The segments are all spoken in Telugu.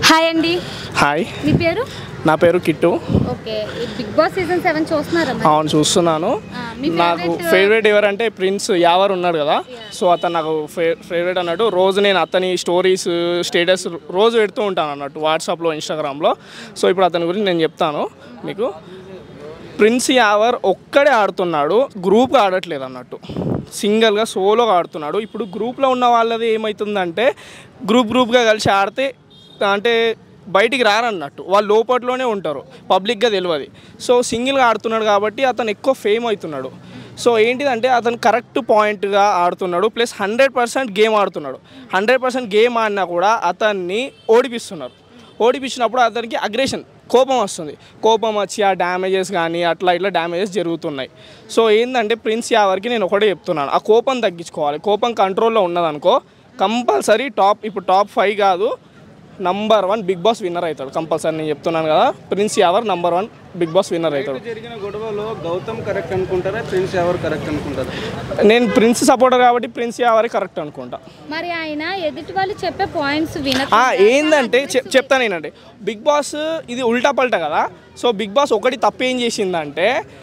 హాయ్ అండి హాయ్ మీ పేరు నా పేరు కిట్టు ఓకే ఈ బిగ్ బాస్ సీజన్ సెవెన్ చూస్తున్నారా మరి? అవును చూస్తున్నాను ఆ, మీ నాకు favorite- ఫేవరెట్ ఎవరంటే ప్రిన్స్ యావర్ ఉన్నాడు కదా సో అతను నాకు ఫేవరెట్ అన్నట్టు రోజు నేను అతని స్టోరీస్ స్టేటస్ రోజు పెడుతూ ఉంటాను అన్నట్టు వాట్సాప్లో ఇన్స్టాగ్రామ్లో సో ఇప్పుడు అతని గురించి నేను చెప్తాను మీకు ప్రిన్స్ యావర్ ఒక్కడే ఆడుతున్నాడు గ్రూప్గా ఆడట్లేదు అన్నట్టు సింగిల్గా సోలోగా ఆడుతున్నాడు ఇప్పుడు గ్రూప్లో ఉన్న వాళ్ళది ఏమవుతుందంటే గ్రూప్ గ్రూప్గా కలిసి ఆడితే అంటే బయటికి రారన్నట్టు వాళ్ళు లోపట్లోనే ఉంటారు పబ్లిక్గా తెలియదు సో సింగిల్గా ఆడుతున్నాడు కాబట్టి అతను ఎక్కువ ఫేమ్ అవుతున్నాడు సో ఏంటిదంటే అతను కరెక్ట్ పాయింట్గా ఆడుతున్నాడు ప్లస్ హండ్రెడ్ పర్సెంట్ గేమ్ ఆడుతున్నాడు హండ్రెడ్ పర్సెంట్ గేమ్ ఆడినా కూడా అతన్ని ఓడిపిస్తున్నారు ఓడిపించినప్పుడు అతనికి అగ్రెషన్ కోపం వస్తుంది కోపం వచ్చి ఆ డ్యామేజెస్ కానీ అట్లా ఇట్లా డ్యామేజెస్ జరుగుతున్నాయి సో ఏంటంటే ప్రిన్స్ యావర్కి నేను ఒకటే చెప్తున్నాను ఆ కోపం తగ్గించుకోవాలి కోపం కంట్రోల్లో ఉన్నదనుకో కంపల్సరీ టాప్ ఇప్పుడు టాప్ ఫైవ్ కాదు number one Bigg Boss winner అవుతాడు కంపల్సరీ నేను చెప్తున్నాను కదా Prince Yawar number one Bigg Boss winner అవుతాడు జరిగిన గొడవలో గౌతమ్ కరెక్ట్ అనుకుంటారా ప్రిన్స్ ఎవరు కరెక్ట్ అనుకుంటారా నేను ప్రిన్స్ సపోర్టర్ కాబట్టి ప్రిన్స్ యావరే కరెక్ట్ అనుకుంటా మరి ఆయన ఎదుటి వాళ్ళు చెప్పే పాయింట్స్ ఆ, వినకుండా ఏందంటే చెప్ చెప్తాను ఏంటంటే బిగ్ బాస్ ఇది ఉల్టా పల్టా కదా సో బిగ్ బాస్ ఒకటి తప్పు ఏం చేసిందంటే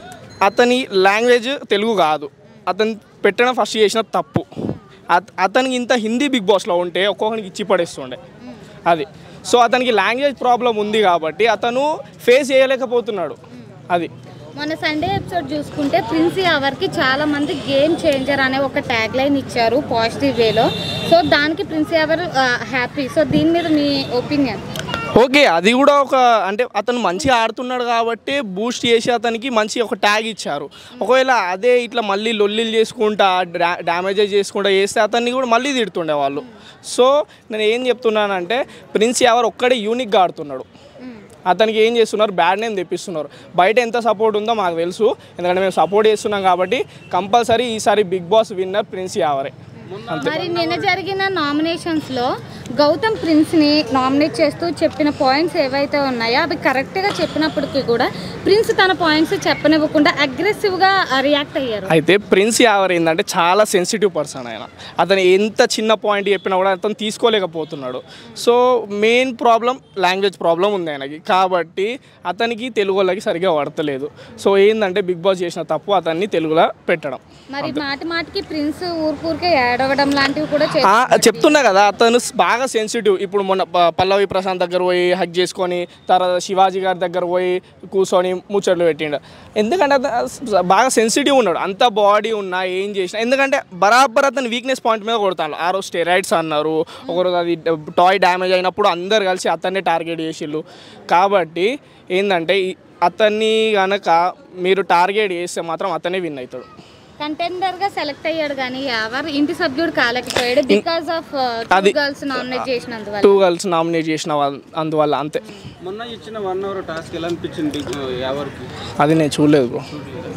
అతని లాంగ్వేజ్ తెలుగు కాదు అతను పెట్టడం ఫస్ట్ చేసిన తప్పు అత- అతనికి ఇంత హిందీ బిగ్ బాస్లో ఉంటే ఒక్కొక్కరికి ఇచ్చి పడేస్తుండే అది సో అతనికి లాంగ్వేజ్ ప్రాబ్లం ఉంది కాబట్టి అతను ఫేస్ చేయలేకపోతున్నాడు అది మన సండే ఎపిసోడ్ చూసుకుంటే ప్రిన్స్ యావర్కి చాలా మంది గేమ్ చేంజర్ అనే ఒక ట్యాగ్ లైన్ ఇచ్చారు పాజిటివ్ వేలో సో దానికి ప్రిన్స్ యావర్ హ్యాపీ సో దీని మీద మీ ఒపీనియన్ ఓకే అది కూడా ఒక అంటే అతను మంచిగా ఆడుతున్నాడు కాబట్టి బూస్ట్ చేసి అతనికి మంచి ఒక ట్యాగ్ ఇచ్చారు ఒకవేళ అదే ఇట్లా మళ్ళీ లొల్లిలు చేసుకుంటా డా- డ్యామేజెస్ చేసుకుంటా చేస్తే అతన్ని కూడా మళ్ళీ తిడుతుండే వాళ్ళు సో నేను ఏం చెప్తున్నానంటే ప్రిన్స్ ఎవరు ఒక్కడే యూనిక్గా ఆడుతున్నాడు అతనికి ఏం చేస్తున్నారు బ్యాడ్ నేమ్ తెప్పిస్తున్నారు బయట ఎంత సపోర్ట్ ఉందో మాకు తెలుసు ఎందుకంటే మేము సపోర్ట్ చేస్తున్నాం కాబట్టి కంపల్సరీ ఈసారి బిగ్ బాస్ విన్నర్ ప్రిన్స్ యావరే మరి నిన్న జరిగిన నామినేషన్స్ లో గౌతమ్ ప్రిన్స్ ని నామినేట్ చేస్తూ చెప్పిన పాయింట్స్ ఏవైతే ఉన్నాయో అవి కరెక్ట్ గా చెప్పినప్పటికీ కూడా ప్రిన్స్ తన పాయింట్స్ చెప్పనివ్వకుండా అగ్రెసివ్ గా రియాక్ట్ అయ్యారు అయితే ప్రిన్స్ యావర్ ఏంటంటే చాలా సెన్సిటివ్ పర్సన్ ఆయన అతను ఎంత చిన్న పాయింట్ చెప్పినా కూడా అతను తీసుకోలేకపోతున్నాడు so main problem language problem ఉంది ఆయనకి కాబట్టి అతనికి తెలుగు వాళ్ళకి సరిగా పడతలేదు సో ఏంటంటే బిగ్ బాస్ చేసిన తప్పు అతన్ని తెలుగులో పెట్టడం మరి మాటి మాటికి ప్రిన్స్ ఊరికూరికే ఏడవడం లాంటివి కూడా ఆ, చేస్తున్నారు. చెప్తున్నా కదా అతను స్- బాగా సెన్సిటివ్ ఇప్పుడు మొన్న ప- పల్లవి ప్రశాంత్ దగ్గర పోయి హక్ చేసుకొని తర్వాత శివాజీ గారి దగ్గర పోయి కూర్చొని ముచ్చట్లు పెట్టిండు ఎందుకంటే అతను స్- బాగా సెన్సిటివ్ ఉన్నాడు అంత బాడీ ఉన్నా ఏం చేసినా ఎందుకంటే బరాబర్ అతను వీక్నెస్ పాయింట్ మీద కొడతాను ఆ రోజు స్టెరాయిడ్స్ అన్నారు ఒకరోజు అది టాయ్ డ్యామేజ్ అయినప్పుడు అందరు కలిసి అతన్నే టార్గెట్ చేసిళ్ళు కాబట్టి ఏంటంటే ఈ- అతన్ని కనుక మీరు టార్గెట్ చేస్తే మాత్రం అతనే విన్ అవుతాడు కంటెండర్ గా సెలెక్ట్ అయ్యాడు కానీ ఎవరు ఇంటి సభ్యుడు కాలేకపోయాడు బికాస్ ఆఫ్ అది- గర్ల్స్ నామినేట్ చేసినందువల్ల టూ గర్ల్స్ నామినేట్ చేసిన వాళ్ళ అందువల్ల అంతే మొన్న ఇచ్చిన వన్ అవర్ టాస్క్ ఎలా అనిపించింది ఎవరికి అది నేను చూడలేదు బ్రో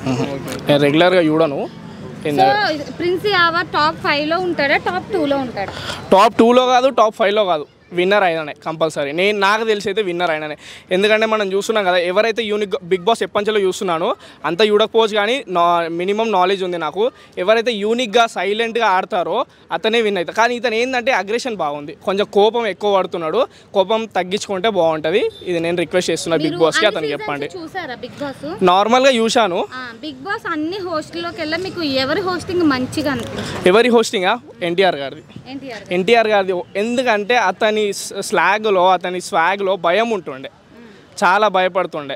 నేను రెగ్యులర్గా చూడను so Prince Yawar top five లో ఉంటాడా టాప్ టూ లో ఉంటాడా టాప్ టూలో కాదు టాప్ ఫైవ్లో కాదు విన్నర్ అయినానే కంపల్సరీ నేను నాకు తెలిసి అయితే విన్నర్ అయినానే ఎందుకంటే మనం చూస్తున్నాం కదా ఎవరైతే యూనిక్ బిగ్ బాస్ ఎప్పంచలో చూస్తున్నానో అంత చూడకపోవచ్చు కానీ నా మినిమం నాలెడ్జ్ ఉంది నాకు ఎవరైతే యూనిక్గా సైలెంట్గా ఆడతారో అతనే విన్ అవుతారు కానీ ఇతను ఏంటంటే అగ్రెషన్ బాగుంది కొంచెం కోపం ఎక్కువ పడుతున్నాడు కోపం తగ్గించుకుంటే బాగుంటుంది ఇది నేను రిక్వెస్ట్ చేస్తున్నా బిగ్ బాస్కి అతనికి చెప్పండి చూసారా బిగ్ బాస్ నార్మల్గా చూశాను బిగ్ బాస్ అన్ని హోస్టల్లోకి వెళ్ళా మీకు ఎవరి హోస్టింగ్ మంచిగా అనిపించింది ఎవరి హోస్టింగా ఎన్టీఆర్ గారిది ఎన్టీఆర్ ఎన్టీఆర్ గారిది ఎందుకంటే అతని స్లాగ్లో అతని స్వాగ్లో భయం ఉంటుండే చాలా భయపడుతుండే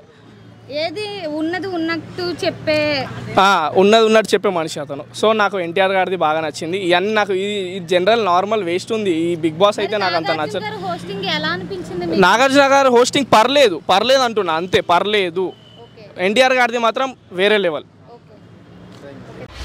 ఏది ఉన్నది ఉన్నట్టు చెప్పే ఆ, ఉన్నది ఉన్నట్టు చెప్పే మనిషి అతను సో నాకు ఎన్టీఆర్ గారిది బాగా నచ్చింది ఇవన్నీ నాకు ఈ జనరల్ నార్మల్ వేస్ట్ ఉంది ఈ బిగ్ బాస్ అయితే నాకు అంత నచ్చదు గారు హోస్టింగ్ ఎలా అనిపించింది మీకు నాగార్జున గారు హోస్టింగ్ పర్లేదు పర్లేదు అంటున్నా అంతే పర్లేదు ఓకే ఎన్టీఆర్ గారిది మాత్రం వేరే లెవెల్ ఓకే